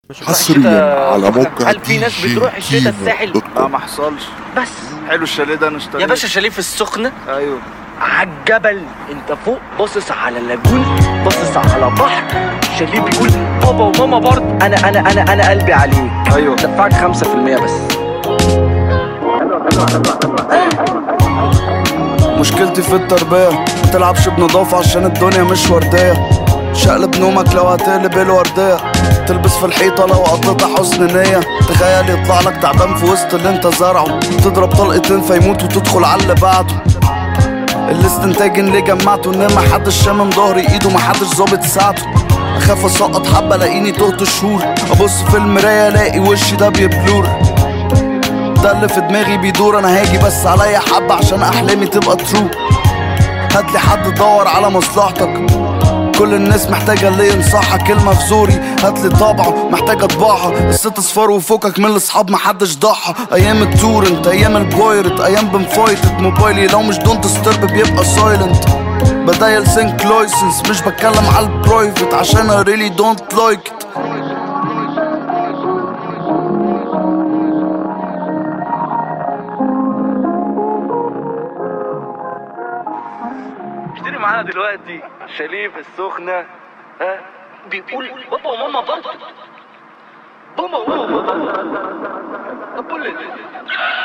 مش بتروح حصريا الشتا على موقع هل في ناس دي بتروح جي الشتا كيمو الساحل دوت لا كوم. ما حصلش بس حلو الشاليه ده انا اشتريته يا باشا شاليه في السخنة ايوه على الجبل انت فوق باصص على لاجون باصص على بحر شاليه بيقول بابا وماما برضه انا انا انا انا قلبي عليك ايوه دفعك 5% بس مشكلتي في التربية متلعبش بنضافة عشان الدنيا مش وردية شقلب نومك لو هتقلب الوردية تلبس في الحيطة لو قطتها حسن نية تخيل يطلع لك تعبان في وسط اللي انت زرعه تضرب طلقتين فيموت وتدخل على اللي بعده الاستنتاج اللي جمعته ان محدش شامم ظهري ايده محدش ظابط ساعته اخاف اسقط حبه الاقيني تهت شهور ابص في المرايه الاقي وشي ده بيبلور ده اللي في دماغي بيدور انا هاجي بس عليا حبه عشان احلامي تبقى ترو هاتلي حد دور على مصلحتك كل الناس محتاجة اللي ينصحها كلمة في زوري هاتلي طابعة محتاجة طباعها الست اصفار وفوقك من الاصحاب محدش ضحى ايام التورنت ايام البايرت ايام بنفايتت موبايلي لو مش دونت سترب بيبقى سايلنت بدايل سينك لايسنس مش بتكلم على البرايفت عشان I really don't like it اشتري معانا دلوقتي شاليه في السخنة ها بيقول بابا وماما برضه بابا وماما برضه طب قول لي